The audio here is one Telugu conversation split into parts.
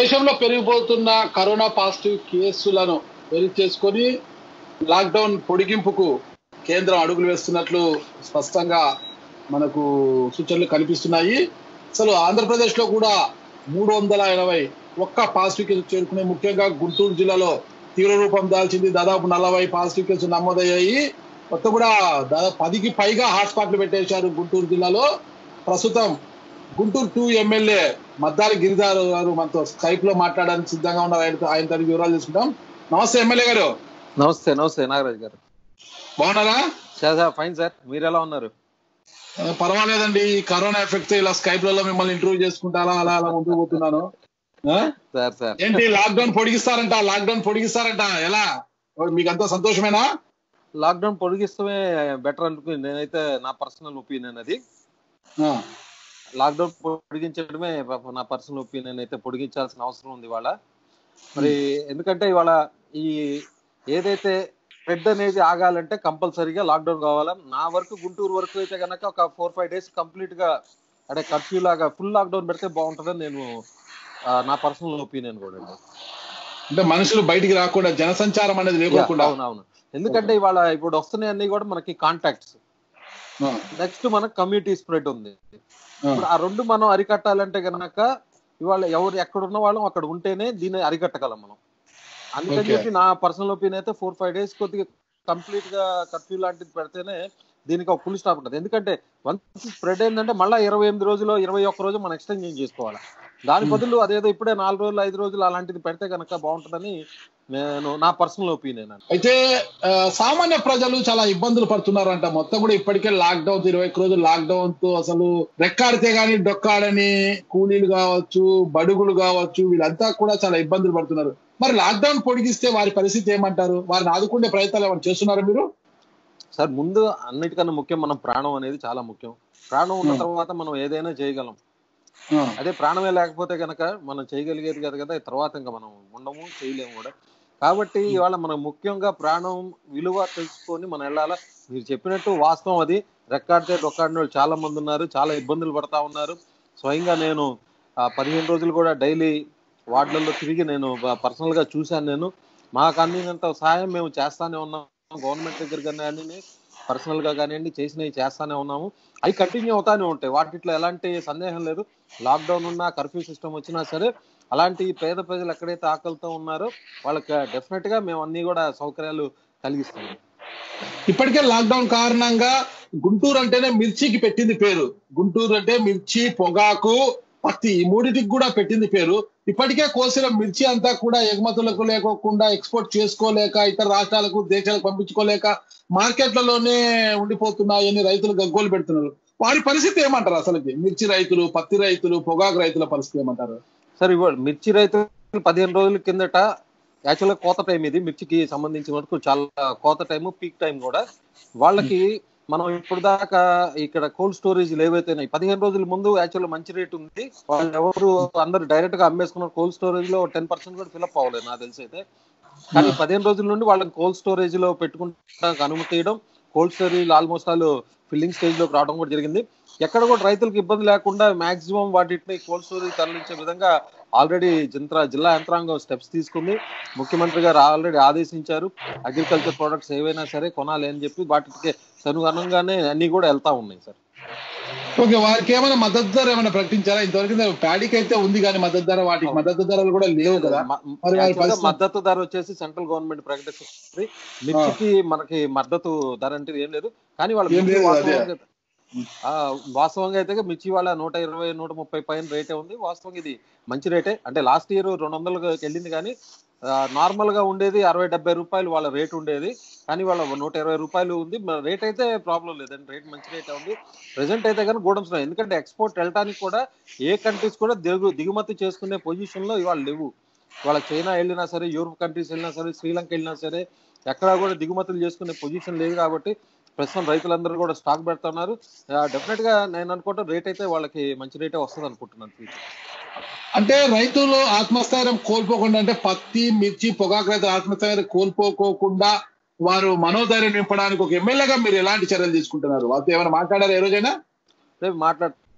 దేశంలో పెరిగిపోతున్న కరోనా పాజిటివ్ కేసులను వెలికి చేసుకొని లాక్డౌన్ పొడిగింపుకు కేంద్రం అడుగులు వేస్తున్నట్లు స్పష్టంగా మనకు సూచనలు కనిపిస్తున్నాయి అసలు ఆంధ్రప్రదేశ్ లో కూడా మూడు వందల ఎనభై ఒక్క పాజిటివ్ కేసు చేరుకునే ముఖ్యంగా గుంటూరు జిల్లాలో తీవ్ర రూపం దాల్చింది దాదాపు నలభై పాజిటివ్ కేసులు నమోదయ్యాయి మొత్తం కూడా దాదాపు పదికి పైగా హాట్స్పాట్లు పెట్టేశారు గుంటూరు జిల్లాలో ప్రస్తుతం గుంటూరు టూ ఎమ్మెల్యే మద్దాలి గిరిధార్ గారు మనతో స్కైప్ లో మాట్లాడడానికి సిద్ధంగా ఉన్నారు ఆయన ఆయన తన వివరాలు తీసుకుంటాం నమస్తే ఎమ్మెల్యే గారు నమస్తే నమస్తే నాగరాజ్ గారు బాగున్నారా సార్ సార్ ఫైన్ సార్ మీరు ఎలా ఉన్నారు ఆ, పర్వాలేదండి ఈ కరోనా ఎఫెక్ట్ ఇలా స్కైప్ లలో మిమ్మల్ని ఇంటర్వ్యూ చేసుకుంటా అలా అలా అలా ముందుకు పోతున్నాను ఆ? సార్ సార్ ఏంటి లాక్డౌన్ పొడిగిస్తారంట లాక్డౌన్ పొడిగిస్తారంట ఎలా ఓ, మీకంతా సంతోషమేనా లాక్డౌన్ పొడిగిస్తమే బెటర్ అనుకుని నేనైతే నా పర్సనల్ ఒపీనియన్ అది ఆ, లాక్డౌన్ పొడిగించడమే పాపం నా పర్సనల్ ఒపీనియన్ అయితే పొడిగించాల్సిన అవసరం ఉంది ఇవాళ మరి ఎందుకంటే ఇవాళ ఈ ఏదైతే స్ప్రెడ్ అనేది ఆగాలంటే కంపల్సరీగా లాక్డౌన్ కావాలా నా వరకు గుంటూరు వరకు అయితే కనుక ఒక ఫోర్ ఫైవ్ డేస్ కంప్లీట్ గా అంటే కర్ఫ్యూ లాగా ఫుల్ లాక్డౌన్ పెడితే బాగుంటుందని నేను ఆ, నా పర్సనల్ ఒపీనియన్ కూడా అండి అంటే మనుషులు బయటికి రాకుండా జనసంచారం అనేది లేకోకుండా అవును అవును ఎందుకంటే ఇవాళ ఇప్పుడు వస్తున్నాయి అన్ని కూడా మనకి కాంటాక్ట్స్ ఆ, నెక్స్ట్ మనకు కమ్యూనిటీ స్ప్రెడ్ ఉంది ఆ, ఇప్పుడు ఆ రెండు మనం అరికట్టాలంటే గనక ఇవాళ ఎవరు ఎక్కడ ఉన్న వాళ్ళం అక్కడ ఉంటేనే దీన్ని అరికట్టగలం మనం అందుకని Okay. చెప్పి నా పర్సనల్ ఒపీనియన్ అయితే ఫోర్ ఫైవ్ డేస్ కొద్దిగా కంప్లీట్ గా కర్ఫ్యూ లాంటిది పెడితేనే దీనికి ఒక ఫుల్ స్టాప్ ఉంటుంది ఎందుకంటే వన్స్ స్ప్రెడ్ అయిందంటే మళ్ళీ ఇరవై ఎనిమిది రోజులు ఇరవై ఒక్క రోజు మనం ఎక్స్టెండ్ చేసుకోవాలి దాని Hmm. బదులు అదేదో ఇప్పుడే నాలుగు రోజులు ఐదు రోజులు అలాంటిది పెడితే కనుక బాగుంటుందని నేను నా పర్సనల్ ఒపీనియన్ అండి అయితే ఆ, సామాన్య ప్రజలు చాలా ఇబ్బందులు పడుతున్నారంట మొత్తం కూడా ఇప్పటికే లాక్డౌన్ ఇరవై ఒక్క రోజులు లాక్డౌన్ తో అసలు రెక్కాడితే గానీ డొక్కాడని కూలీలు కావచ్చు బడుగులు కావచ్చు వీళ్ళంతా కూడా చాలా ఇబ్బందులు పడుతున్నారు మరి లాక్డౌన్ పొడిగిస్తే వారి పరిస్థితి ఏమంటారు వారిని ఆదుకునే ప్రయత్నాలు ఏమైనా చేస్తున్నారా మీరు సార్ ముందు అన్నిటికన్నా ముఖ్యం మనం ప్రాణం అనేది చాలా ముఖ్యం ప్రాణం ఉన్న Hmm. తర్వాత మనం ఏదైనా చేయగలం ఆ, అదే ప్రాణమే లేకపోతే కనుక మనం చేయగలిగేది కాదు కదా తర్వాత ఇంకా మనం ఉండము చేయలేము కూడా కాబట్టి ఇవాళ మనం ముఖ్యంగా ప్రాణం విలువ తెలుసుకొని మనం వెళ్ళాలా మీరు చెప్పినట్టు వాస్తవం అది రెక్కాడితే డొక్కాడిన వాళ్ళు చాలా మంది ఉన్నారు చాలా ఇబ్బందులు పడతా ఉన్నారు స్వయంగా నేను ఆ పదిహేను రోజులు కూడా డైలీ వార్డులలో తిరిగి నేను పర్సనల్ గా చూశాను నేను మాకు అందినంత సహాయం మేము చేస్తానే ఉన్నాం గవర్నమెంట్ దగ్గర కానీ పర్సనల్ గా కానివ్వండి చేసినవి చేస్తానే ఉన్నాము అవి కంటిన్యూ అవుతానే ఉంటాయి వాటిట్లో ఎలాంటి సందేహం లేదు లాక్డౌన్ ఉన్నా కర్ఫ్యూ సిస్టమ్ వచ్చినా సరే అలాంటి పేద ప్రజలు ఎక్కడైతే ఆకలితో ఉన్నారో వాళ్ళకి డెఫినెట్ గా మేము అన్ని కూడా సౌకర్యాలు కలిగిస్తాము ఇప్పటికే లాక్డౌన్ కారణంగా గుంటూరు అంటేనే మిర్చికి పెట్టింది పేరు గుంటూరు అంటే మిర్చి పొగాకు పత్తి ఈ మూడింటికి కూడా పెట్టింది పేరు ఇప్పటికే కోసిన మిర్చి అంతా కూడా ఎగుమతులకు లేకోకుండా ఎక్స్పోర్ట్ చేసుకోలేక ఇతర రాష్ట్రాలకు దేశాలకు పంపించుకోలేక మార్కెట్లలోనే ఉండిపోతున్నాయని రైతులు గగ్గోలు పెడుతున్నారు వారి పరిస్థితి ఏమంటారు అసలుకి మిర్చి రైతులు పత్తి రైతులు పొగాకు రైతుల పరిస్థితి ఏమంటారు సరే ఇవాళ మిర్చి రైతులు పదిహేను రోజుల కిందట యాక్చువల్ గా కోత టైం ఇది మిర్చికి సంబంధించిన వరకు చాలా కోత టైం పీక్ టైం కూడా వాళ్ళకి మనం ఇప్పుడు దాకా ఇక్కడ కోల్డ్ స్టోరేజ్ ఏవైతే ఉన్నాయి పదిహేను రోజుల ముందు యాక్చువల్ మంచి రేట్ ఉంది వాళ్ళు ఎవరు అందరు డైరెక్ట్ గా అమ్మేసుకున్నారు కోల్డ్ స్టోరేజ్ లో టెన్ పర్సెంట్ కూడా ఫిల్అప్ అవ్వలేదు నాకు తెలిసి అయితే కానీ పదిహేను రోజుల నుండి వాళ్ళకి కోల్డ్ స్టోరేజ్ లో పెట్టుకుంటానికి అనుమతి ఇవ్వడం cold storage almost all filling stage లోకి రావడం కూడా జరిగింది ఎక్కడ కూడా రైతులకు ఇబ్బంది లేకుండా మాక్సిమం వాటిని కోల్డ్ స్టోరేజ్ తరలించే విధంగా ఆల్రెడీ జింత్రా జిల్లా యంత్రాంగం స్టెప్స్ తీసుకుంది ముఖ్యమంత్రి గారు ఆల్రెడీ ఆదేశించారు అగ్రికల్చర్ ప్రొడక్ట్స్ ఏవైనా సరే కొనాలి అని చెప్పి వాటికి అనుగుణంగానే అన్ని కూడా వెళ్తా ఉన్నాయి సార్ ఓకే వారికి ఏమైనా మద్దతు ధర ఏమైనా ప్రకటించారా ఇంతవరకు ప్యాడీకి అయితే ఉంది కానీ మద్దతు ధర వాటికి మద్దతు ధరలు కూడా లేవు కదా మ- మరి వారి యాక్చువల్గా పరిస్థితి- మద్దతు ధర వచ్చేసి సెంట్రల్ గవర్నమెంట్ ప్రకటిస్తుంది మిర్చికి మనకి మద్దతు ధర అంటే ఏం లేదు కానీ వాళ్ళ ఏం మిర్చి లేదు, అదే. వాస్తవంగా ఆ, వాస్తవంగా అయితే మిర్చి వాళ్ళ నూట ఇరవై నూట ముప్పై పైన రేటే ఉంది వాస్తవంగా ఇది మంచి రేటే అంటే లాస్ట్ ఇయర్ రెండు వందలకు వెళ్ళింది కానీ నార్మల్ గా ఉండేది అరవై డెబ్బై రూపాయలు వాళ్ళ రేట్ ఉండేది కానీ వాళ్ళ నూట ఇరవై రూపాయలు ఉంది రేట్ అయితే ప్రాబ్లం లేదండి రేట్ మంచి రేటే ఉంది ప్రెసెంట్ అయితే కానీ గోడమ్స్ ఎందుకంటే ఎక్స్పోర్ట్ వెళ్ళడానికి కూడా ఏ కంట్రీస్ కూడా దిగు దిగుమతి చేసుకునే పొజిషన్ లో ఇవాళ లేవు వాళ్ళ చైనా వెళ్ళినా సరే యూరోప్ కంట్రీస్ వెళ్ళినా సరే శ్రీలంక వెళ్ళినా సరే ఎక్కడా కూడా దిగుమతులు చేసుకునే పొజిషన్ లేదు కాబట్టి ప్రస్తుతం రైతులందరూ కూడా స్టాక్ పెడుతున్నారు డెఫినెట్ గా నేను అనుకుంటా రేట్ అయితే వాళ్ళకి మంచి రేటే వస్తుంది అనుకుంటున్నాను ఫ్యూచర్ అంటే రైతులు ఆత్మస్థైర్యం కోల్పోకుండా అంటే పత్తి మిర్చి పొగాకు రైతులు ఆత్మస్థైర్యం కోల్పోకోకుండా వారు మనోధైర్యం నింపడానికి ఒక ఎమ్మెల్యేగా మీరు ఎలాంటి చర్యలు తీసుకుంటున్నారు వాళ్ళతో ఏమైనా మాట్లాడారు ఏ రోజైనా రేపు మాట్లాడు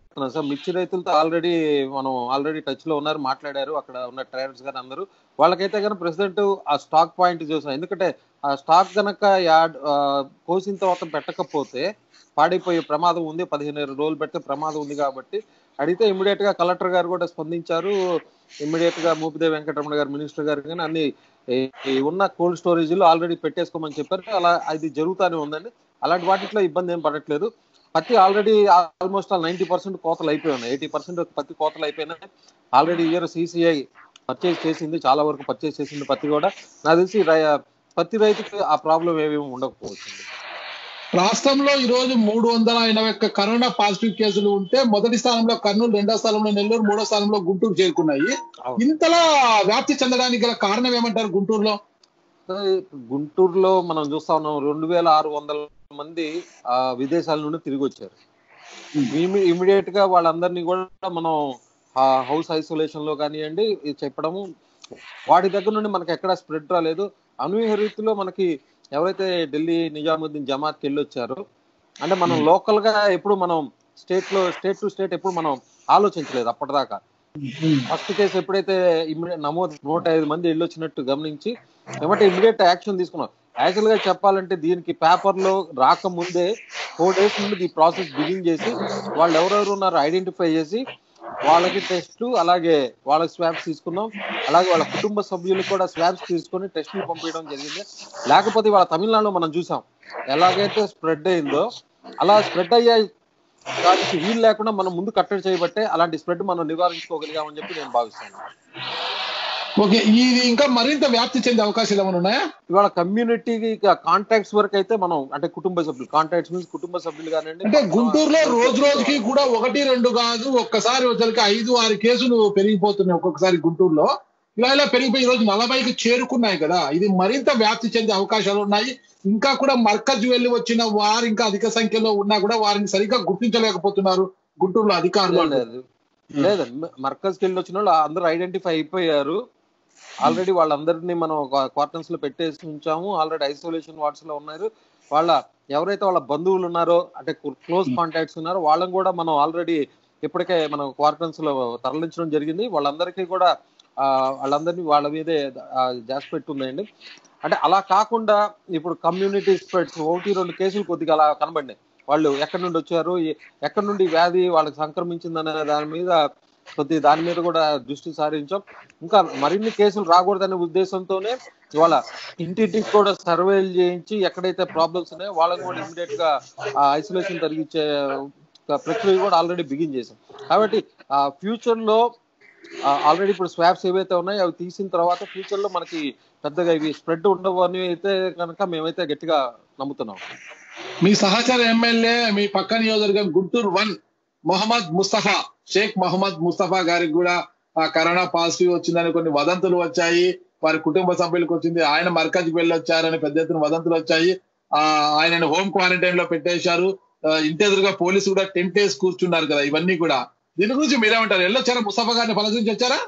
మాట్లాడుతున్నాం సార్ మిర్చి రైతులతో ఆల్రెడీ మనం ఆల్రెడీ టచ్ లో ఉన్నారు మాట్లాడారు అక్కడ ఉన్న ట్రేడర్స్ గారు అందరూ వాళ్ళకైతే కనుక ప్రెసిడెంట్ ఆ స్టాక్ పాయింట్ చూసాం ఎందుకంటే ఆ స్టాక్ కనుక యాడ్ ఆ, కోసిన తర్వాత పెట్టకపోతే పాడైపోయే ప్రమాదం ఉంది పదిహేను ఇరవై రోజులు పెడితే ప్రమాదం ఉంది కాబట్టి అడిగితే ఇమీడియట్ గా కలెక్టర్ గారు కూడా స్పందించారు ఇమీడియట్ గా మూపిదేవి వెంకటరమణ గారు మినిస్టర్ గారు కానీ అన్ని ఈ- ఈ ఉన్న కోల్డ్ స్టోరేజ్ లో ఆల్రెడీ పెట్టేసుకోమని చెప్పారు అలా అది జరుగుతానే ఉందండి అలాంటి వాటిలో ఇబ్బంది ఏం పడట్లేదు పత్తి already almost all ninety percent కోతలు అయిపోయి ఉన్నాయి ఎయిటీ పర్సెంట్ పత్తి కోతలు అయిపోయినాయి ఆల్రెడీ ఇయర్ సిసిఐ పర్చేస్ చేసింది చాలా వరకు పర్చేస్ చేసింది పత్తి కూడా నాకు తెలిసి రై- పత్తి రైతుకి ఆ ప్రాబ్లం ఏమేమి ఉండకపోవచ్చు రాష్ట్రంలో ఈ రోజు మూడు వందల ఎనభై ఒక్క కరోనా పాజిటివ్ కేసులు ఉంటే మొదటి స్థానంలో కర్నూలు రెండో స్థానంలో నెల్లూరు మూడో స్థానంలో గుంటూరు చేరుకున్నాయి అవును. ఇంతలా వ్యాప్తి చెందడానికి గల కారణం ఏమంటారు గుంటూరులో గుంటూరులో మనం చూస్తా ఉన్నాం రెండు వేల ఆరు వందల మంది ఆ విదేశాల నుండి తిరిగి వచ్చారు ఇమీడియట్ గా వాళ్ళందరినీ కూడా మనం హౌస్ ఐసోలేషన్ లో కానివ్వండి ఇది చెప్పడము వాటి దగ్గర నుండి మనకి ఎక్కడ స్ప్రెడ్ రాలేదు అనూహ్య రీతిలో మనకి ఎవరైతే ఢిల్లీ నిజాముద్దీన్ జమాత్కి వెళ్ళి వచ్చారో అంటే మనం లోకల్ గా ఎప్పుడు మనం స్టేట్ లో స్టేట్ టు స్టేట్ ఎప్పుడు మనం ఆలోచించలేదు అప్పటిదాకా ఫస్ట్ కేసు ఎప్పుడైతే immediate నమోదు నూట ఐదు మంది వెళ్ళొచ్చినట్టు గమనించి ఏమంటే ఇమీడియట్ యాక్షన్ తీసుకున్నాం యాక్చువల్ గా చెప్పాలంటే దీనికి పేపర్ లో రాకముందే ఫోర్ డేస్ నుండి ఈ ప్రాసెస్ బిగిన్ చేసి వాళ్ళు ఎవరెవరు ఉన్నారో ఐడెంటిఫై చేసి వాళ్ళకి టెస్ట్ అలాగే వాళ్ళకి స్వాబ్స్ తీసుకున్నాం అలాగే వాళ్ళ కుటుంబ సభ్యులకు కూడా స్వాబ్స్ తీసుకొని టెస్టులు పంపించడం జరిగింది లేకపోతే వాళ్ళ తమిళనాడులో మనం చూసాం ఎలాగైతే స్ప్రెడ్ అయిందో అలా స్ప్రెడ్ అయ్యే దానికి వీలు లేకుండా మనం ముందు కట్టడి చేయబట్టే అలాంటి స్ప్రెడ్ మనం నివారించుకోగలిగామని చెప్పి నేను భావిస్తాను ఓకే ఇది ఇంకా మరింత వ్యాప్తి చెందే అవకాశాలు ఏమైనా ఉన్నాయా ఇవాళ కమ్యూనిటీ కాంటాక్ట్స్ వరకు అయితే మనం అంటే కుటుంబ సభ్యులు కాంటాక్ట్స్ మీన్స్ కుటుంబ సభ్యులు కానివ్వండి అంటే గుంటూరులో రోజు రోజుకి కూడా ఒకటి రెండు కాదు ఒక్కసారి వచ్చరికి ఐదు ఆరు కేసులు పెరిగిపోతున్నాయి ఒక్కొక్కసారి గుంటూరులో ఇలా ఇలా పెరిగిపోయి ఈ రోజు నలభైకి చేరుకున్నాయి కదా ఇది మరింత వ్యాప్తి చెందే అవకాశాలు ఉన్నాయి ఇంకా కూడా మర్కజ్ వెళ్ళి వచ్చిన వారు ఇంకా అధిక సంఖ్యలో ఉన్నా కూడా వారిని సరిగ్గా గుర్తించలేకపోతున్నారు గుంటూరులో అధికారులు లేదు లేదు మర్కజ్కి వెళ్ళి వచ్చిన వాళ్ళు అందరూ ఐడెంటిఫై అయిపోయారు ఆల్రెడీ వాళ్ళందరినీ మనం క్వార్టర్స్ లో పెట్టేసి ఉంచాము ఆల్రెడీ ఐసోలేషన్ వార్డ్స్ లో ఉన్నారు వాళ్ళ ఎవరైతే వాళ్ళ బంధువులు ఉన్నారో అంటే క్లోజ్ కాంటాక్ట్స్ ఉన్నారో వాళ్ళని కూడా మనం ఆల్రెడీ ఇప్పటికే మనం క్వార్టర్స్ లో తరలించడం జరిగింది వాళ్ళందరికీ కూడా ఆ, వాళ్ళందరినీ వాళ్ళ మీదే జాస్ పెట్టుందండి అంటే అలా కాకుండా ఇప్పుడు కమ్యూనిటీ స్ప్రెడ్స్ ఒకటి రెండు కేసులు కొద్దిగా అలా కనబడినాయి వాళ్ళు ఎక్కడి నుండి వచ్చారు ఎ- ఎక్కడి నుండి ఈ వ్యాధి వాళ్ళకి సంక్రమించిందనే దాని మీద కొద్ది దాని మీద కూడా దృష్టి సారించాం ఇంకా మరిన్ని కేసులు రాకూడదనే ఉద్దేశంతోనే ఇవాళ ఇంటింటికి కూడా సర్వేలు చేయించి ఎక్కడైతే ప్రాబ్లమ్స్ ఉన్నాయో వాళ్ళని కూడా ఇమీడియట్ గా ఐసోలేషన్ తగ్గించే ప్రక్రియ కూడా ఆల్రెడీ బిగిన్ చేసాం కాబట్టి ఫ్యూచర్ లో ఆల్రెడీ ఇప్పుడు స్వాబ్స్ ఏవైతే ఉన్నాయో అవి తీసిన తర్వాత ఫ్యూచర్ లో మనకి పెద్దగా ఇవి స్ప్రెడ్ ఉండవు అని అయితే కనుక మేమైతే గట్టిగా నమ్ముతున్నాం మీ సహచర ఎమ్మెల్యే మీ పక్క నియోజకవర్గం గుంటూరు వన్ మొహమ్మద్ ముస్తఫా షేక్ మొహమ్మద్ ముస్తఫా గారికి కూడా ఆ కరోనా పాజిటివ్ వచ్చిందని కొన్ని వదంతులు వచ్చాయి వారి కుటుంబ సభ్యులకు వచ్చింది ఆయన మర్కజ్కి వెళ్ళి వచ్చారని పెద్ద ఎత్తున వదంతులు వచ్చాయి ఆ ఆయనను హోమ్ క్వారంటైన్ లో పెట్టేశారు ఆ, ఇంటి ఎదురుగా పోలీసు కూడా టెంట్ వేసి కూర్చున్నారు కదా ఇవన్నీ కూడా దీని గురించి మీరేమంటారు వెళ్ళొచ్చారా ముస్తఫా గారిని పలకరించి వచ్చారా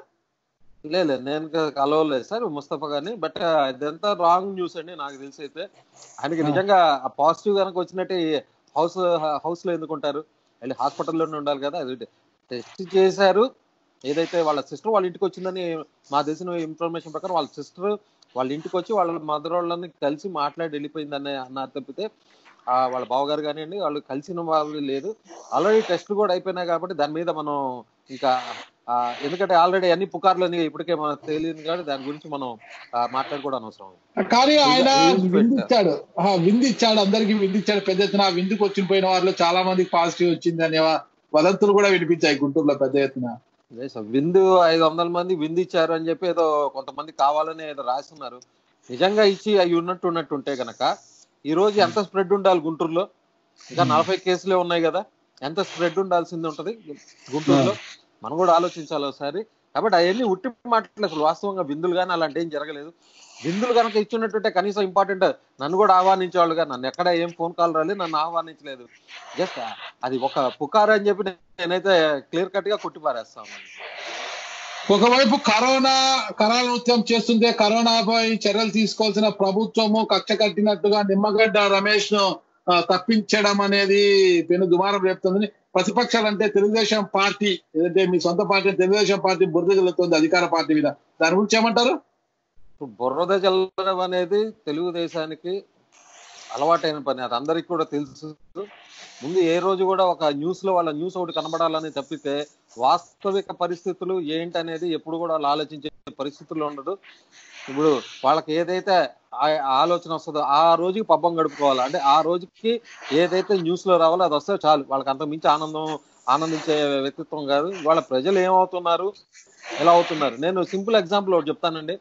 లేదు నేను క- కలవలేదు సార్ ముస్తఫా గారిని బట్ ఇదంతా రాంగ్ న్యూస్ అండి నాకు తెలిసి అయితే ఆయనకి నిజంగా పాజిటివ్ కనుక వచ్చినట్టే హౌస్ హౌస్ లో ఎందుకుంటారు వెళ్ళి హాస్పిటల్లోనే ఉండాలి కదా అది టెస్ట్ చేశారు ఏదైతే వాళ్ళ సిస్టర్ వాళ్ళ ఇంటికి వచ్చిందని మా తెలిసిన ఇన్ఫర్మేషన్ ప్రకారం వాళ్ళ సిస్టర్ వాళ్ళ ఇంటికి వచ్చి వాళ్ళ మదర్ వాళ్ళని కలిసి మాట్లాడి వెళ్ళిపోయిందని అన్నారు తప్పితే ఆ వాళ్ళ బావగారు కానివ్వండి వాళ్ళు కలిసిన వాళ్ళు లేదు ఆల్రెడీ టెస్ట్లు కూడా అయిపోయినాయి కాబట్టి దాని మీద మనం ఇంకా ఆ, ఎందుకంటే ఆల్రెడీ అన్ని పుకార్లని ఇప్పటికే మనకు తెలియదు కాబట్టి దాని గురించి మనం ఆ, మాట్లాడుకోవడం అనవసరం కానీ ఆయన ఏం విందిచ్చాడు ఆ, విందిచ్చాడు అందరికి విందిచ్చాడు పెద్ద ఎత్తున ఆ విందుకు వచ్చిన పోయిన వారిలో చాలా మందికి పాజిటివ్ వచ్చింది అనే వదంతులు కూడా వినిపించాయి గుంటూరులో పెద్ద ఎత్తున అదే సార్ విందు ఐదు వందల మంది విందు ఇచ్చారు అని చెప్పి ఏదో కొంతమంది కావాలని ఏదో రాస్తున్నారు నిజంగా ఇచ్చి అవి ఉన్నట్టు ఉన్నట్టు ఉంటే గనక ఈ రోజు ఎంత స్ప్రెడ్ ఉండాలి గుంటూరులో ఇంకా నలభై కేసులే ఉన్నాయి కదా ఎంత స్ప్రెడ్ ఉండాల్సింది ఉంటది గుంటూరులో మనం కూడా ఆలోచించాలి ఒకసారి కాబట్టి అవన్నీ ఉట్టి మాటలు అసలు వాస్తవంగా విందులు కానీ అలాంటి ఏం జరగలేదు విందులు కనుక ఇచ్చినట్టుంటే కనీసం ఇంపార్టెంట్ నన్ను కూడా ఆహ్వానించేవాళ్ళు కానీ నన్ను ఎక్కడ ఏం ఫోన్ కాల్ రాలేదు నన్ను ఆహ్వానించలేదు జస్ట్ అది ఒక పుకారు అని చెప్పి నేనైతే క్లియర్ కట్ గా కొట్టిపారేస్తాను ఒకవైపు కరోనా కరోనా నృత్యం చేస్తుంటే కరోనాపై చర్యలు తీసుకోవాల్సిన ప్రభుత్వము కక్ష కట్టినట్టుగా నిమ్మగడ్డ రమేష్ ను ఆ, తప్పించడం అనేది పెను దుమారం రేపుతుందని ప్రతిపక్షాలు అంటే తెలుగుదేశం పార్టీ ఏదంటే మీ సొంత పార్టీ తెలుగుదేశం పార్టీ బురద జల్లుతోంది అధికార పార్టీ మీద దాని గురించి ఏమంటారు ఇప్పుడు బుర్రద చల్లడం అనేది తెలుగుదేశానికి అలవాటైన పని అది అందరికీ కూడా తెలుసు ముందు ఏ రోజు కూడా ఒక న్యూస్ లో వాళ్ళ న్యూస్ ఒకటి కనబడాలని తప్పితే వాస్తవిక పరిస్థితులు ఏంటి అనేది ఎప్పుడు కూడా వాళ్ళు ఆలోచించే పరిస్థితుల్లో ఉండదు ఇప్పుడు వాళ్ళకి ఏదైతే ఆ- ఆ ఆలోచన వస్తుందో ఆ రోజుకి పబ్బం గడుపుకోవాలి అంటే ఆ రోజుకి ఏదైతే న్యూస్ లో రావాలో అది వస్తే చాలు వాళ్ళకి అంత మించి ఆనందం ఆనందించే వ్యక్తిత్వం కాదు వాళ్ళ ప్రజలు ఏమవుతున్నారు ఎలా అవుతున్నారు నేను సింపుల్ ఎగ్జాంపుల్ ఒకటి చెప్తానండి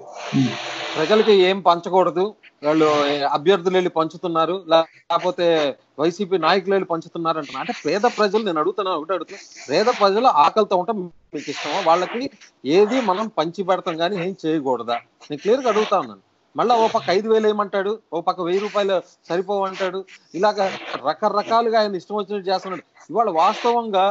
ప్రజలకి ఏం పంచకూడదు వాళ్ళు అభ్యర్థులు వెళ్ళి పంచుతున్నారు లేకపోతే వైసీపీ నాయకులు వెళ్ళి పంచుతున్నారు అంటున్నారు అంటే పేద ప్రజలు నేను అడుగుతున్నాను ఒకటి అడుగుతున్నా పేద ప్రజలు ఆకలితో ఉంటాం మీకు ఇష్టమా వాళ్ళకి ఏది మనం పంచి పెడతాం కానీ ఏం చేయకూడదా నేను క్లియర్ గా అడుగుతా ఉన్నాను మళ్ళా ఓ పక్క ఐదు వేలు ఏమంటాడు ఓ పక్క వెయ్యి రూపాయలు సరిపోవంటాడు ఇలాగ రకరకాలుగా ఆయన ఇష్టం వచ్చినట్టు చేస్తున్నాడు ఇవాళ వాస్తవంగా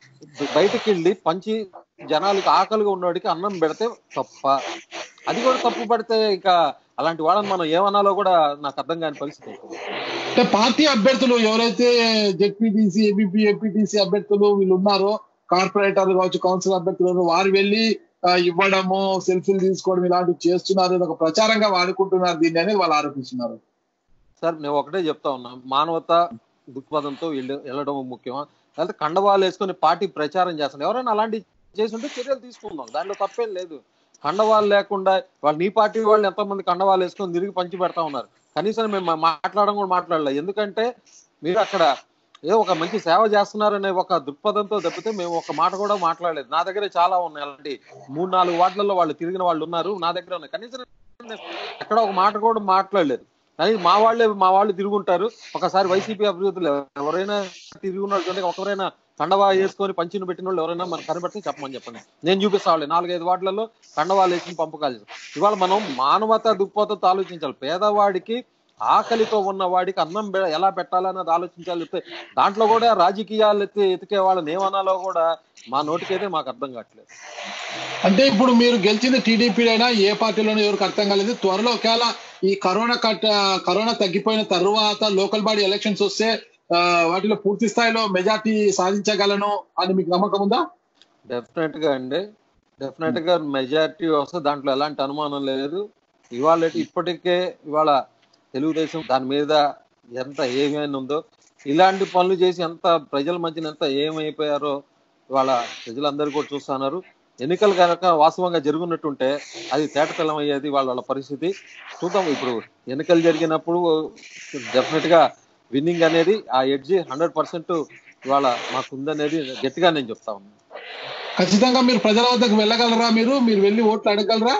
బయటికి వెళ్ళి పంచి జనాలకి ఆకలిగా ఉన్నవాడికి అన్నం పెడితే తప్ప అది కూడా తప్పు పడితే ఇక అలాంటి వాళ్ళని మనం ఏమనాలో కూడా నాకు అర్థం కాని పరిస్థితి ఉంటుంది. అంటే పార్టీ అభ్యర్థులు ఎవరైతే జెడ్పీటీసీ ఏబీపీ ఏపీటీసీ అభ్యర్థులు వీళ్ళు ఉన్నారో కార్పొరేటర్లు కావచ్చు కౌన్సిల్ అభ్యర్థులు ఉన్నారో, వారు వెళ్ళి ఆ, ఇవ్వడము సెల్ఫీలు తీసుకోవడం ఇలాంటివి చేస్తున్నారు ఇది ఒక ప్రచారంగా వాడుకుంటున్నారు దీన్ని అనేది వాళ్ళు ఆరోపిస్తున్నారు సార్ నేను ఒకటే చెప్తా ఉన్నా మానవత దృక్పథంతో వెళ్ళ- వెళ్ళడం ముఖ్యమా లేకపోతే కండవాలు వేసుకొని పార్టీ ప్రచారం చేస్తాను ఎవరైనా అలాంటి చేసి ఉంటే చర్యలు తీసుకుందాం దాంట్లో తప్పేం లేదు కండవాలు లేకుండా వాళ్ళు నీ పార్టీ వాళ్ళు ఎంతమంది కండవాలు వేసుకొని తిరిగి పంచి పెడతా ఉన్నారు కనీసం మేము మా- మాట్లాడడం కూడా మాట్లాడలేదు ఎందుకంటే మీరు అక్కడ ఏదో ఒక మంచి సేవ చేస్తున్నారనే ఒక దృక్పథంతో తప్పితే మేము ఒక మాట కూడా మాట్లాడలేదు నా దగ్గర చాలా ఉన్నాయి అలాంటి మూడు నాలుగు వార్డులలో వాళ్ళు తిరిగిన వాళ్ళు ఉన్నారు నా దగ్గర ఉన్నాయి కనీసం నేను ఎక్కడ ఒక మాట కూడా మాట్లాడలేదు కానీ మా వాళ్ళే మా వాళ్ళు తిరుగుంటారు ఒకసారి వైసీపీ అభివృద్ధులు ఎవరైనా తిరుగున్నారు ఒకరైనా కండవా వేసుకొని పంచిని పెట్టిన వాళ్ళు ఎవరైనా మనకు కనబడితే చెప్పమని చెప్పండి నేను చూపిస్తా వాళ్ళే నాలుగైదు వార్డులలో కండవాలు వేసుకుని పంపకాలు చేస్తాం ఇవాళ మనం మానవత దృక్పథంతో ఆలోచించాలి పేదవాడికి ఆకలితో ఉన్న వాడికి అన్నం పె- ఎలా పెట్టాలన్నది ఆలోచించాలి చెప్తే దాంట్లో కూడా రాజకీయాలు ఎత్తి ఎతికే వాళ్ళని ఏమనాలో కూడా మా నోటికైతే మాకు అర్థం కావట్లేదు అంటే ఇప్పుడు మీరు గెలిచింది టీడీపీ అయినా ఏ పార్టీలోనూ ఎవరికి అర్థం కాలేదు త్వరలో ఒకవేళ ఈ కరోనా కట్ కరోనా తగ్గిపోయిన తర్వాత లోకల్ బాడీ ఎలక్షన్స్ వస్తే ఆ, వాటిలో పూర్తి స్థాయిలో మెజార్టీ సాధించగలను అని మీకు నమ్మకం ఉందా డెఫినెట్ గా అండి డెఫినెట్ గా మెజారిటీ వస్తే దాంట్లో ఎలాంటి అనుమానం లేదు ఇవాళ ఇప్పటికే ఇవాళ తెలుగుదేశం దాని మీద ఎంత ఏమైనా ఉందో ఇలాంటి పనులు చేసి ఎంత ప్రజల మధ్యన ఎంత ఏమైపోయారో ఇవాళ ప్రజలందరూ కూడా చూస్తున్నారు ఎన్నికలు కనుక వాస్తవంగా జరుగున్నట్టుంటే అది తేటతెల్లం అయ్యేది వాళ్ళ వాళ్ళ పరిస్థితి చూద్దాం ఇప్పుడు ఎన్నికలు జరిగినప్పుడు డెఫినెట్ గా విన్నింగ్ అనేది ఆ ఎడ్జి హండ్రెడ్ పర్సెంట్ ఇవాళ మాకు ఉందనేది గట్టిగా నేను చెప్తా ఉన్నాను ఖచ్చితంగా మీరు ప్రజల వద్దకు వెళ్ళగలరా మీరు మీరు వెళ్ళి ఓట్లు అడగలరా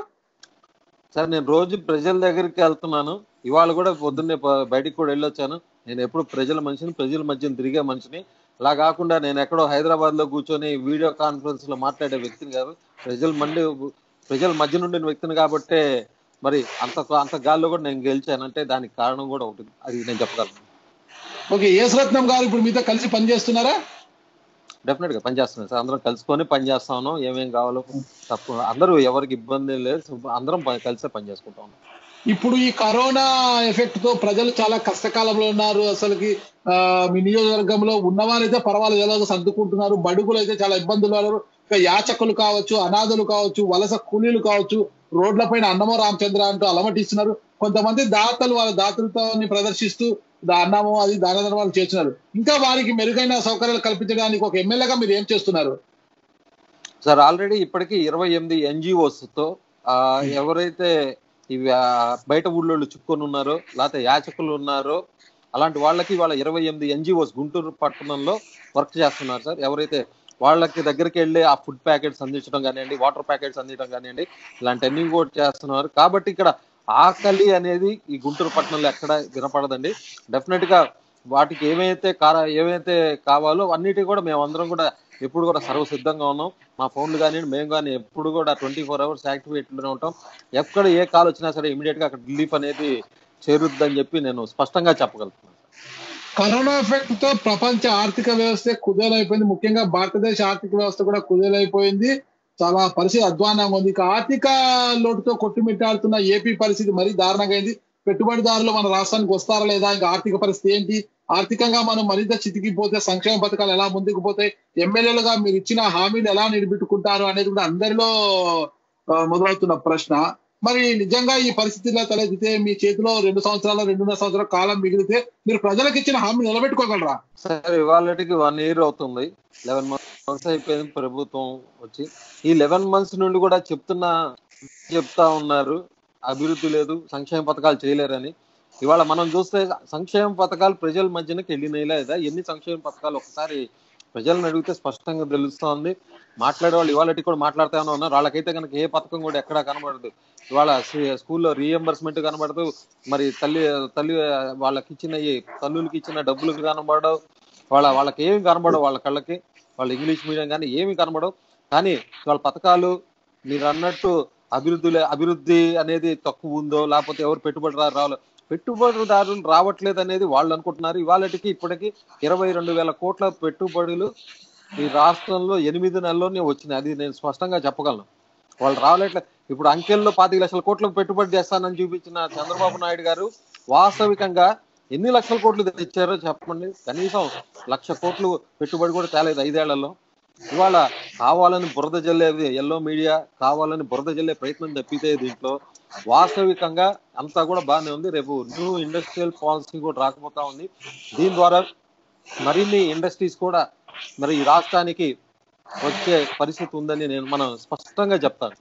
సార్ నేను రోజు ప్రజల దగ్గరికి వెళ్తున్నాను ఇవాళ కూడా పొద్దున్నే ప- బయటికి కూడా వెళ్ళొచ్చాను నేను ఎప్పుడు ప్రజల మనిషిని ప్రజల మధ్యన తిరిగే మనిషిని అలా కాకుండా నేను ఎక్కడో హైదరాబాద్ లో కూర్చొని వీడియో కాన్ఫరెన్స్ లో మాట్లాడే వ్యక్తిని కాదు ప్రజల మండి ప్రజల మధ్య నుండిన వ్యక్తిని కాబట్టే మరి అంత అంత గాల్లో కూడా నేను గెలిచానంటే దానికి కారణం కూడా ఒకటి అది నేను చెప్పగలను ఓకే యేసరత్నం గారు ఇప్పుడు మీతో కలిసి పనిచేస్తున్నారా డెఫినెట్ గా పనిచేస్తున్నాను సార్ అందరం కలుసుకొని పనిచేస్తా ఉన్నాం ఏమేం కావాలో తప్పు అందరూ ఎవరికి ఇబ్బంది లేదు అందరం ప- కలిసే పని చేసుకుంటా ఉన్నాం ఇప్పుడు ఈ కరోనా ఎఫెక్ట్ తో ప్రజలు చాలా కష్టకాలంలో ఉన్నారు అసలుకి ఆ, మీ నియోజకవర్గంలో ఉన్నవారైతే పర్వాలేదు ఎలాగో సర్దుకుంటున్నారు బడుగులు అయితే చాలా ఇబ్బందులు ఉన్నారు ఇంకా యాచకులు కావచ్చు అనాథులు కావచ్చు వలస కూలీలు కావచ్చు రోడ్లపైన అన్నమో రామచంద్ర అంటూ అలమటిస్తున్నారు కొంతమంది దాతలు వాళ్ళ దాతలతో ప్రదర్శిస్తూ దా- అన్నము అది దాన ధర్మాలు చేస్తున్నారు ఇంకా వారికి మెరుగైన సౌకర్యాలు కల్పించడానికి ఒక ఎమ్మెల్యేగా మీరు ఏం చేస్తున్నారు సార్ ఆల్రెడీ ఇప్పటికీ ఇరవై ఎనిమిది ఎన్జిఓస్ తో ఆ, ఎవరైతే ఇవి ఆ, బయట ఊళ్ళో చిక్కుకొని ఉన్నారో లేకపోతే యాచకులు ఉన్నారో అలాంటి వాళ్ళకి వాళ్ళ ఇరవై ఎనిమిది ఎన్జిఓస్ గుంటూరు పట్టణంలో వర్క్ చేస్తున్నారు సార్ ఎవరైతే వాళ్ళకి దగ్గరికి వెళ్ళి ఆ ఫుడ్ ప్యాకెట్స్ అందించడం కానివ్వండి వాటర్ ప్యాకెట్స్ అందించడం కానివ్వండి ఇలాంటివన్నీ కూడా చేస్తున్నారు కాబట్టి ఇక్కడ ఆకలి అనేది ఈ గుంటూరు పట్టణంలో ఎక్కడ వినపడదండి డెఫినెట్ గా వాటికి ఏమైతే కార ఏమైతే కావాలో అన్నిటి కూడా మేమందరం కూడా ఎప్పుడు కూడా సర్వసిద్ధంగా ఉన్నాం మా ఫోన్లు కానివ్వండి మేము కానీ ఎప్పుడు కూడా ట్వంటీ ఫోర్ అవర్స్ యాక్టివేట్లోనే ఉంటాం ఎక్కడ ఏ కాల్ వచ్చినా సరే ఇమీడియట్ గా అక్కడ రిలీఫ్ అనేది చేరుద్దని చెప్పి నేను స్పష్టంగా చెప్పగలుగుతున్నాను కరోనా ఎఫెక్ట్ తో ప్రపంచ ఆర్థిక వ్యవస్థ కుదేలైపోయింది ముఖ్యంగా భారతదేశ ఆర్థిక వ్యవస్థ కూడా కుదేలైపోయింది చాలా పరిస్థితి అధ్వానంగా ఉంది ఇక ఆర్థిక లోటుతో కొట్టుమిట్టాడుతున్న ఏపీ పరిస్థితి మరీ దారుణంగా అయింది పెట్టుబడిదారులు మన రాష్ట్రానికి వస్తారా లేదా ఇంకా ఆర్థిక పరిస్థితి ఏంటి ఆర్థికంగా మనం మరింత చితికిపోతే సంక్షేమ పథకాలు ఎలా ముందుకు పోతాయి ఎమ్మెల్యేలుగా మీరు ఇచ్చిన హామీలు ఎలా నిలబెట్టుకుంటారు అనేది కూడా అందరిలో ఆ, మొదలవుతున్న ప్రశ్న మరి నిజంగా ఈ పరిస్థితిలో తలెత్తితే మీ చేతిలో రెండు సంవత్సరాల రెండున్నర సంవత్సరాల కాలం మిగిలితే మీరు ప్రజలకు ఇచ్చిన హామీ నిలబెట్టుకోగలరా సార్ ఇవాళకి వన్ ఇయర్ అవుతుంది లెవెన్ మంత్స్ అయిపోయింది ప్రభుత్వం వచ్చి ఈ లెవెన్ మంత్స్ నుండి కూడా చెప్తున్న చెప్తా ఉన్నారు అభివృద్ధి లేదు సంక్షేమ పథకాలు చేయలేరని ఇవాళ మనం చూస్తే సంక్షేమ పథకాలు ప్రజల మధ్యనకి వెళ్ళినాయి లేదా ఎన్ని సంక్షేమ పథకాలు ఒకసారి ప్రజలను అడిగితే స్పష్టంగా తెలుస్తోంది మాట్లాడే వాళ్ళు ఇవాళ కూడా మాట్లాడుతూనే ఉన్నారు వాళ్ళకైతే కనుక ఏ పథకం కూడా ఎక్కడా కనబడదు ఇవాళ సి- స్కూల్లో రీఎంబర్స్మెంట్ కనబడదు మరి తల్లి తల్లి వాళ్ళకి ఇచ్చిన ఈ తల్లులకి ఇచ్చిన డబ్బులు కనబడవు వాళ్ళ వాళ్ళకి ఏమి కనబడవు వాళ్ళ కళ్ళకి వాళ్ళ ఇంగ్లీష్ మీడియం కానీ ఏమి కనబడవు కానీ వాళ్ళ పథకాలు మీరు అన్నట్టు అభివృద్ధి అభివృద్ధి అనేది తక్కువ ఉందో లేకపోతే ఎవరు పెట్టుబడిదారు రావాలి పెట్టుబడిదారులు రావట్లేదు అనేది వాళ్ళు అనుకుంటున్నారు ఇవాళకి ఇప్పటికి ఇరవై రెండు వేల కోట్ల పెట్టుబడులు ఈ రాష్ట్రంలో ఎనిమిది నెలల్లోనే వచ్చినాయి అది నేను స్పష్టంగా చెప్పగలను వాళ్ళు రావట్లేదు ఇప్పుడు అంకెల్లో పాతిక లక్షల కోట్లు పెట్టుబడి చేస్తానని చూపించిన చంద్రబాబు నాయుడు గారు వాస్తవికంగా ఎన్ని లక్షల కోట్లు తెచ్చారో చెప్పండి కనీసం లక్ష కోట్లు పెట్టుబడి కూడా తేలేదు ఐదేళ్లలో ఇవాళ కావాలని బురద జల్లేది ఎల్లో మీడియా కావాలని బురద జల్లే ప్రయత్నం తప్పితే దీంట్లో వాస్తవికంగా అంతా కూడా బాగానే ఉంది రేపు న్యూ ఇండస్ట్రియల్ పాలసీ కూడా రాకపోతా ఉంది దీని ద్వారా మరిన్ని ఇండస్ట్రీస్ కూడా మరి ఈ రాష్ట్రానికి వచ్చే పరిస్థితి ఉందని నేను మనం స్పష్టంగా చెప్తాను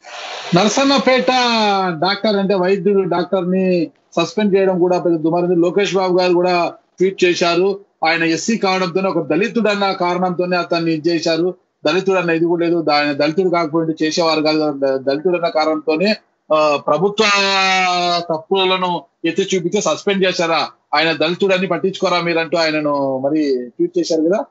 నరసన్నపేట డాక్టర్ అంటే వైద్యుడు డాక్టర్ ని సస్పెండ్ చేయడం కూడా పెద్ద దుమారింది లోకేష్ బాబు గారు కూడా ట్వీట్ చేశారు ఆయన ఎస్సీ కావడంతోనే ఒక దళితుడు అన్న కారణంతోనే అతన్ని ఇది చేశారు దళితుడు అన్న ఇది కూడా లేదు ఆయన దళితుడు కాకపోతే చేసేవారు కాదు ద- దళితుడు అన్న కారణంతోనే ఆ, ప్రభుత్వ తప్పులను ఎత్తి చూపితే సస్పెండ్ చేశారా ఆయన దళితుడని పట్టించుకోరా మీరంటూ ఆయనను మరి ట్వీట్ చేశారు కదా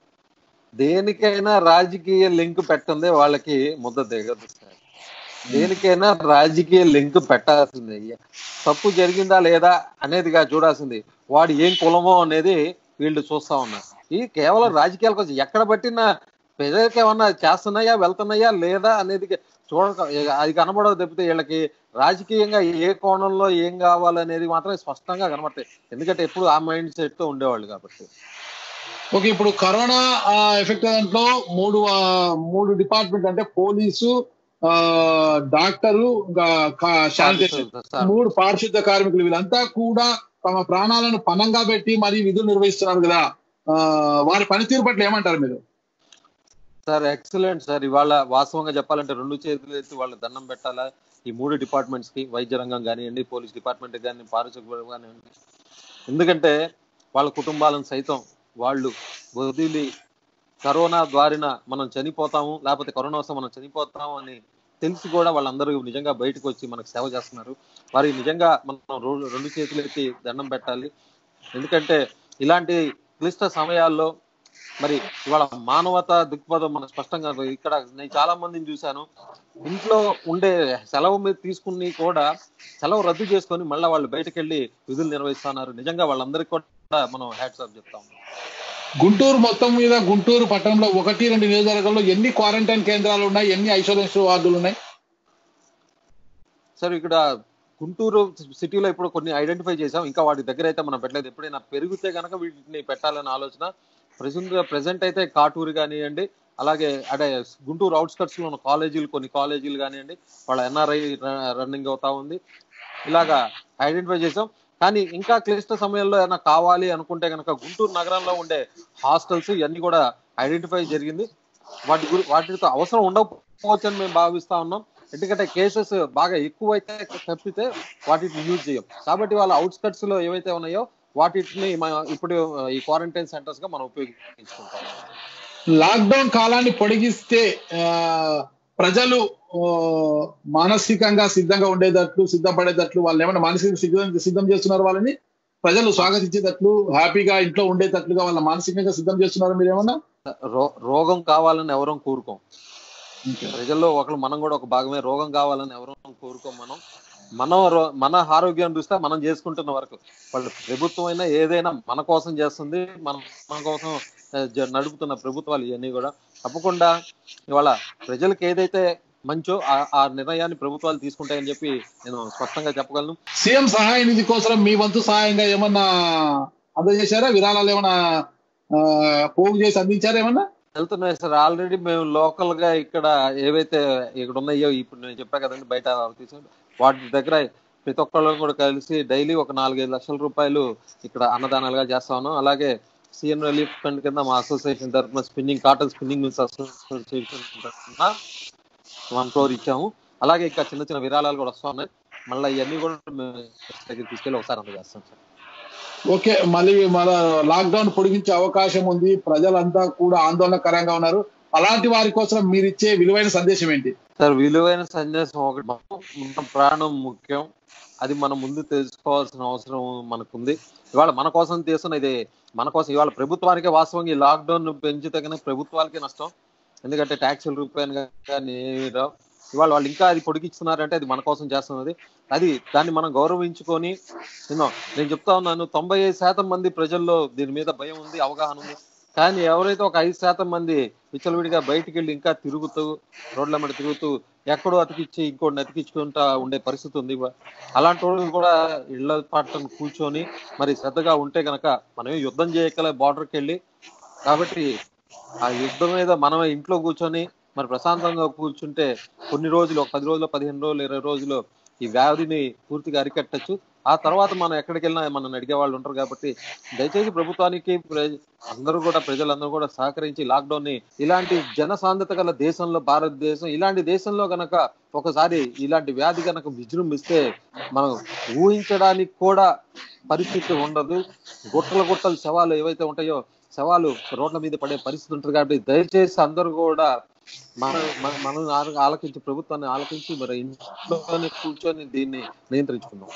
దేనికైనా రాజకీయ లింక్ పెట్టందే వాళ్ళకి ముద్ద దిగదు సార్ దేనికైనా రాజకీయ లింక్ పెట్టాల్సిందే తప్పు జరిగిందా లేదా అనేదిగా చూడాల్సింది వాడు ఏం కులమో అనేది వీళ్ళు చూస్తా ఉన్నారు ఈ కేవలం రాజకీయాల కోసం ఎక్కడ పట్టినా ప్రజలకు ఏమన్నా చేస్తున్నాయా వెళ్తున్నాయా లేదా అనేది చూడక ఇక అది కనబడదు తప్పితే వీళ్ళకి రాజకీయంగా ఏ కోణంలో ఏం కావాలనేది మాత్రం స్పష్టంగా కనబడతాయి ఎందుకంటే ఎప్పుడు ఆ మైండ్ సెట్ తో ఉండేవాళ్ళు కాబట్టి ఓకే ఇప్పుడు కరోనా ఆ, ఎఫెక్ట్ దాంట్లో మూడు ఆ, మూడు డిపార్ట్మెంట్ అంటే పోలీసు ఆ, డాక్టరు ఇంకా కా- శానిటేషన్ సార్, మూడు పారిశుద్ధ కార్మికులు వీళ్ళంతా కూడా తమ ప్రాణాలను పణంగా పెట్టి మరి విధులు నిర్వహిస్తున్నారు కదా ఆ, వారి పనితీరు పట్ల ఏమంటారు మీరు సార్ ఎక్సలెంట్ సార్ ఇవాళ వాస్తవంగా చెప్పాలంటే రెండు చేతులు ఎత్తి వాళ్ళ దండం పెట్టాలా ఈ మూడు డిపార్ట్మెంట్స్ కి వైద్య రంగం కానివ్వండి పోలీస్ డిపార్ట్మెంట్ కానీ పారిశుద్ధ కానివ్వండి ఎందుకంటే వాళ్ళ కుటుంబాలను సైతం వాళ్ళు వదిలి కరోనా ద్వారిన మనం చనిపోతాము లేకపోతే కరోనా వస్తే మనం చనిపోతాము అని తెలిసి కూడా వాళ్ళందరూ నిజంగా బయటకు వచ్చి మనకు సేవ చేస్తున్నారు వారి నిజంగా మనం రో- రెండు చేతులు ఎత్తి దండం పెట్టాలి ఎందుకంటే ఇలాంటి క్లిష్ట సమయాల్లో మరి ఇవాళ మానవత దృక్పథం మనం స్పష్టంగా ఇక్కడ నేను చాలా మందిని చూశాను ఇంట్లో ఉండే సెలవు మీద తీసుకుని కూడా సెలవు రద్దు చేసుకొని మళ్ళీ వాళ్ళు బయటకు వెళ్ళి విధులు నిర్వహిస్తున్నారు నిజంగా వాళ్ళందరికీ కూడా మనం హ్యాట్స్ ఆఫ్ చెప్తాం గుంటూరు మొత్తం మీద గుంటూరు పట్టణంలో ఒకటి రెండు నియోజకవర్గాల్లో ఎన్ని క్వారంటైన్ కేంద్రాలు ఉన్నాయి ఎన్ని ఐసోలేషన్ వార్డులు ఉన్నాయి సార్ ఇక్కడ గుంటూరు సిటీలో ఇప్పుడు కొన్ని ఐడెంటిఫై చేసాం ఇంకా వాటి దగ్గర అయితే మనం పెట్టలేదు ఎప్పుడైనా పెరిగితే కనుక వీటిని పెట్టాలనే ఆలోచన ప్రెసెంట్ ప్రెసెంట్ అయితే కాటూరు కానివ్వండి అలాగే అదే గుంటూరు అవుట్స్కట్స్ లో ఉన్న కాలేజీలు కొన్ని కాలేజీలు కానివ్వండి వాళ్ళ ఎన్ఆర్ఐ రన్నింగ్ అవుతా ఉంది ఇలాగా ఐడెంటిఫై చేసాం కానీ ఇంకా క్లిష్ట సమయంలో ఏమైనా కావాలి అనుకుంటే కనుక గుంటూరు నగరంలో ఉండే హాస్టల్స్ ఇవన్నీ కూడా ఐడెంటిఫై జరిగింది వాటి గురి వాటితో అవసరం ఉండకపోవచ్చు అని మేము భావిస్తా ఉన్నాం ఎందుకంటే కేసెస్ బాగా ఎక్కువైతే తప్పితే వాటిని యూజ్ చేయం కాబట్టి వాళ్ళ అవుట్స్కట్స్ లో ఏవైతే ఉన్నాయో వాటిని మ- ఇప్పుడు ఈ క్వారంటైన్ సెంటర్స్ గా మనం ఉపయోగించుకుంటాం లాక్డౌన్ కాలాన్ని పొడిగిస్తే ఆ, ప్రజలు ఆ, మానసికంగా సిద్ధంగా ఉండేటట్లు సిద్ధపడేటట్లు వాళ్ళు ఏమైనా మానసిక సిద్ధం సిద్ధం చేస్తున్నారు వాళ్ళని ప్రజలు స్వాగతించేటట్లు హ్యాపీగా ఇంట్లో ఉండేటట్లుగా వాళ్ళ మానసికంగా సిద్ధం చేస్తున్నారు మీరు ఏమన్నా రో- రోగం కావాలని ఎవరం కోరుకోం ప్రజల్లో ఒకరు మనం కూడా ఒక భాగమే రోగం కావాలని ఎవరూ కోరుకోం మనం మనం రో- మన ఆరోగ్యం చూస్తే మనం చేసుకుంటున్న వరకు వాళ్ళు ప్రభుత్వం అయినా ఏదైనా మన కోసం చేస్తుంది మనం మన కోసం ఆ, జ- నడుపుతున్న ప్రభుత్వాలు ఇవన్నీ కూడా తప్పకుండా ఇవాళ ప్రజలకు ఏదైతే మంచో ఆ- ఆ నిర్ణయాన్ని ప్రభుత్వాలు తీసుకుంటాయని చెప్పి నేను స్పష్టంగా చెప్పగలను సీఎం సహాయ నిధి కోసం మీ వంతు సహాయంగా ఏమన్నా అందజేశారా విరాళాలు ఏమైనా ఆ, పోగు చేసి అందించారా ఏమన్నా వెళ్తున్నాయి సార్ ఆల్రెడీ మేము లోకల్ గా ఇక్కడ ఏవైతే ఇక్కడ ఉన్నాయో ఇప్పుడు నేను చెప్పా కదండి బయట తీసాను వాటి దగ్గర ప్రతి ఒక్కళ్ళని కూడా కలిసి డైలీ ఒక నాలుగైదు లక్షల రూపాయలు ఇక్కడ అన్నదానాలుగా చేస్తా ఉన్నాం అలాగే సీఎం రిలీఫ్ ఫండ్ కింద మా అసోసియేషన్ తరఫున spinning cotton spinning mills association తరఫున వన్ క్రోర్ ఇచ్చాము అలాగే ఇంకా చిన్న చిన్న విరాళాలు కూడా వస్తా ఉన్నాయి మళ్ళీ ఇవన్నీ కూడా మేము దగ్గర తీసుకెళ్ళి ఒకసారి అందజేస్తాం సార్ ఓకే మళ్ళీ మన లాక్డౌన్ పొడిగించే అవకాశం ఉంది ప్రజలంతా కూడా ఆందోళనకరంగా ఉన్నారు అలాంటి వారి కోసం మీరు ఇచ్చే విలువైన సందేశం ఏంటి సార్ విలువైన సందేశం ఒకటి మన ప్రాణం ముఖ్యం అది మనం ముందు తెలుసుకోవాల్సిన అవసరం మనకుంది ఇవాళ మన కోసం తీస్తున్న ఇది మన కోసం ఇవాళ ప్రభుత్వానికే వాస్తవంగా ఈ లాక్డౌన్ పెంచితే కనుక ప్రభుత్వాలకే నష్టం ఎందుకంటే ట్యాక్సుల రూపాయలు కానీ ఏమీ రావు ఇవాళ వాళ్ళు ఇంకా అది పొడిగిస్తున్నారంటే అది మన కోసం చేస్తున్నది అది దాన్ని మనం గౌరవించుకొని నేను నేను చెప్తా ఉన్నాను తొంభై ఐదు శాతం మంది ప్రజల్లో దీని మీద భయం ఉంది అవగాహన ఉంది కానీ ఎవరైతే ఒక ఐదు శాతం మంది విచ్చలవిడిగా బయటికి వెళ్ళి ఇంకా తిరుగుతూ రోడ్ల మీద తిరుగుతూ ఎక్కడో అతికిచ్చి ఇంకోటి అతికించుకుంటా ఉండే పరిస్థితి ఉంది ఇవా- అలాంటి వాళ్ళు కూడా ఇళ్ల పట్టణ కూర్చొని మరి శ్రద్ధగా ఉంటే గనక మనం యుద్ధం చేయగల బార్డర్కి వెళ్ళి కాబట్టి ఆ యుద్ధం మీద మనం ఇంట్లో కూర్చొని మరి ప్రశాంతంగా కూర్చుంటే కొన్ని రోజులు ఒక పది రోజులు పదిహేను రోజులు ఇరవై రోజులు ఈ వ్యాధిని పూర్తిగా అరికట్టచ్చు ఆ తర్వాత మనం ఎక్కడికి వెళ్ళినా మనం అడిగే వాళ్ళు ఉంటారు కాబట్టి దయచేసి ప్రభుత్వానికి ప్ర- అందరూ కూడా ప్రజలందరూ కూడా సహకరించి లాక్డౌన్ ని ఇలాంటి జనసాంద్రత గల దేశంలో భారతదేశం ఇలాంటి దేశంలో గనక ఒకసారి ఇలాంటి వ్యాధి గనక విజృంభిస్తే మనం ఊహించడానికి కూడా పరిస్థితి ఉండదు గుట్టల గుట్టల శవాలు ఏవైతే ఉంటాయో శవాలు రోడ్ల మీద పడే పరిస్థితి ఉంటుంది కాబట్టి దయచేసి అందరూ కూడా మన మన- మనం ఆల- ఆలకించి ప్రభుత్వాన్ని ఆలకించి మరి ఇంట్లోనే కూర్చొని దీన్ని నియంత్రించుకుందాం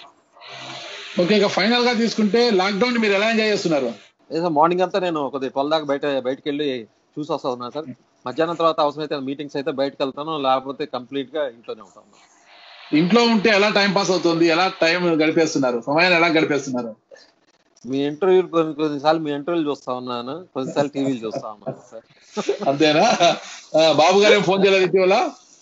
ఓకే ఇక ఫైనల్ గా తీసుకుంటే లాక్డౌన్ మీరు ఎలా ఎంజాయ్ చేస్తున్నారు ఏదో మార్నింగ్ అంతా నేను కొద్దిగా ట్వెల్వ్ దాకా బయట బయటకు వెళ్ళి చూసి వస్తా ఉన్నాను సార్ మధ్యాహ్నం తర్వాత అవసరమైతే మీటింగ్స్ అయితే బయటకు వెళ్తాను లేకపోతే కంప్లీట్ గా ఇంట్లోనే ఉంటాను ఇంట్లో ఉంటే ఎలా టైం పాస్ అవుతుంది ఎలా టైం గడిపేస్తున్నారు సమయాన్ని ఎలా గడిపేస్తున్నారు మీ ఇంటర్వ్యూలు కొన్ని కొన్నిసార్లు మీ ఇంటర్వ్యూలు చూస్తా ఉన్నాను కొన్నిసార్లు టీవీలు చూస్తా ఉన్నాను సార్ అంతేనా ఆ, బాబు గారు ఏం ఫోన్ చేయలేదు ఇటీవల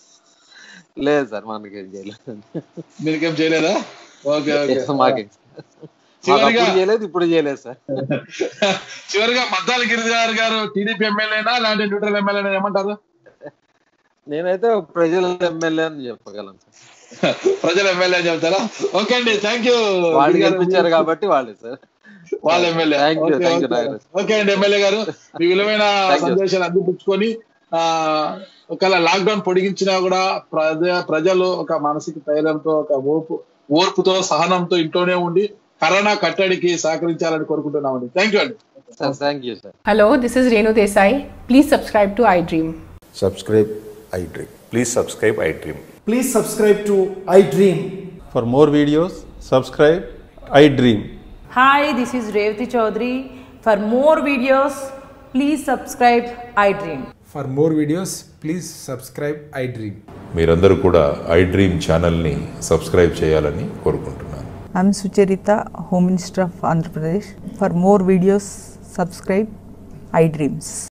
లేదు సార్ మనకి ఏం చేయలేదు మీకేం చేయలేదా ఓకే ఓకే మాకే మాకు చివరిగా అప్పుడు చేయలేదు ఇప్పుడు చేయలేదు సార్ చివరిగా మద్దాల గిరిజార్ గారు టీడీపీ ఎమ్మెల్యేనా లేదంటే న్యూట్రల్ ఎమ్మెల్యేనా ఏమంటారు నేనైతే ప్రజల ఎమ్మెల్యే అని చెప్పగలను సార్ ప్రజల ఎమ్మెల్యే అని చెప్తారా ఓకే అండి థ్యాంక్ యూ వాళ్ళు గెలిపించారు కాబట్టి వాళ్ళే సార్ వాళ్ళ MLA Thank you, okay, thank you, okay. Nagaraj. Okay అండి ఎమ్మెల్యే గారు మీ విలువైన Thank you. సందేశాలు అందిపుచ్చుకొని ఆ ఒకవేళ లాక్డౌన్ పొడిగించినా కూడా ప్రజ ప్రజలు ఒక మానసిక ధైర్యంతో ఒక ఓర్పు ఓర్పుతో సహనంతో ఇంట్లోనే ఉండి కరోనా కట్టడికి సహకరించాలని కోరుకుంటున్నామండి థ్యాంక్ యూ అండి sir thank you sir Hello, this is Renu Desai. Please subscribe to iDream. subscribe iDream. Please subscribe iDream. Please subscribe to iDream. For more videos, subscribe I Dream. Hi, this is Revati Chaudhary. For more videos, please subscribe iDream. For more videos, please subscribe iDream. మీరందరూ కూడా iDream ఛానల్ని సబ్స్క్రైబ్ చేయాలని కోరుకుంటున్నాను I'm Sucharita, Home Minister of Andhra Pradesh. For more videos, subscribe iDreams.